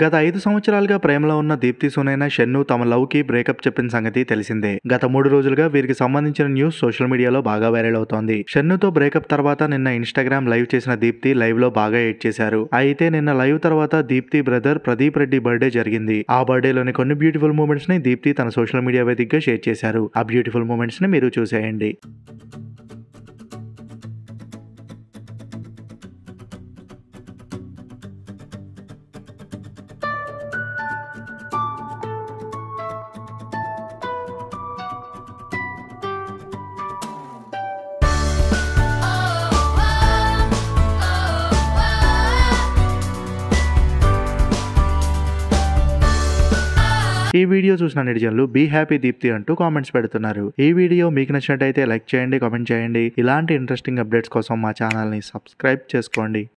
గత ఐదు సంవత్సరాలుగా ప్రేమలో ఉన్న దీప్తి సునైన షన్ను తమ లవ్ కి బ్రేకప్ చెప్పిన సంగతి తెలిసిందే గత మూడు రోజులుగా వీరికి సంబంధించిన న్యూస్ సోషల్ మీడియాలో బాగా వైరల్ అవుతోంది షన్నుతో బ్రేకప్ తర్వాత నిన్న ఇన్స్టాగ్రామ్ లైవ్ చేసిన దీప్తి లైవ్ లో బాగా ఎడ్ చేశారు అయితే నిన్న లైవ్ తర్వాత దీప్తి బ్రదర్ ప్రదీప్ రెడ్డి బర్త్డే జరిగింది ఆ బర్త్డేలోని కొన్ని బ్యూటిఫుల్ మూమెంట్స్ ని దీప్తి తన సోషల్ మీడియా వేదికగా షేర్ చేశారు ఆ బ్యూటిఫుల్ మూమెంట్స్ ని మీరు చూసేయండి ఈ వీడియో చూసిన నెటిజన్లు బీ హ్యాపీ దీప్తి అంటూ కామెంట్స్ పెడుతున్నారు ఈ వీడియో మీకు నచ్చినట్టయితే లైక్ చేయండి కామెంట్ చేయండి ఇలాంటి ఇంట్రెస్టింగ్ అప్డేట్స్ కోసం మా ఛానల్ని సబ్స్క్రైబ్ చేసుకోండి